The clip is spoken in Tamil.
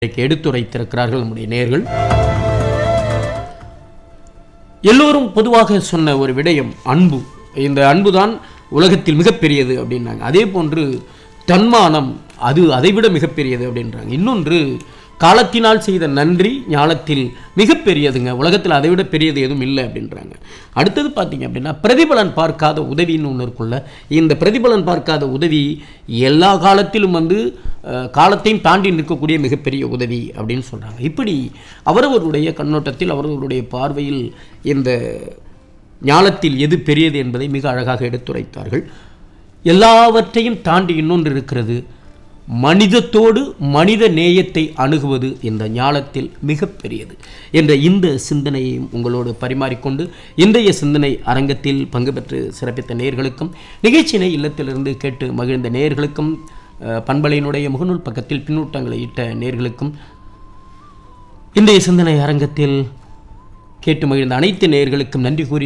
இன்றைக்கு எடுத்துரைத்திருக்கிறார்கள் நம்முடைய நேர்கள் எல்லோரும் பொதுவாக சொன்ன ஒரு விடயம் அன்பு இந்த அன்புதான் உலகத்தில் மிகப்பெரியது அப்படின்னாங்க அதே போன்று தன்மானம் அது அதைவிட மிகப்பெரியது அப்படின்றாங்க இன்னொன்று காலத்தினால் செய்த நன்றி ஞானத்தில் மிகப்பெரியதுங்க உலகத்தில் அதை விட பெரியது எதுவும் இல்லை அப்படின்றாங்க அடுத்தது பார்த்தீங்க அப்படின்னா பிரதிபலன் பார்க்காத உதவின்னு ஒன்று இருக்குல்ல இந்த பிரதிபலன் பார்க்காத உதவி எல்லா காலத்திலும் வந்து அஹ், காலத்தையும் தாண்டி நிற்கக்கூடிய மிகப்பெரிய உதவி அப்படின்னு சொல்கிறாங்க இப்படி அவரவருடைய கண்ணோட்டத்தில் அவரவருடைய பார்வையில் இந்த ஞானத்தில் எது பெரியது என்பதை மிக அழகாக எடுத்துரைத்தார்கள் எல்லாவற்றையும் தாண்டி இன்னொன்று இருக்கிறது மனிதத்தோடு மனித நேயத்தை அணுகுவது இந்த ஞானத்தில் மிகப்பெரியது என்ற இந்த சிந்தனையையும் உங்களோடு பரிமாறிக்கொண்டு இன்றைய சிந்தனை அரங்கத்தில் பங்கு பெற்று சிறப்பித்த நேயர்களுக்கும் நிகழ்ச்சியினை இல்லத்திலிருந்து கேட்டு மகிழ்ந்த நேயர்களுக்கும் அஹ், பண்பலையினுடைய முகநூல் பக்கத்தில் பின்னூட்டங்களை இட்ட நேயர்களுக்கும் இன்றைய சிந்தனை அரங்கத்தில் கேட்டு மகிழ்ந்த அனைத்து நேயர்களுக்கும் நன்றி கூறி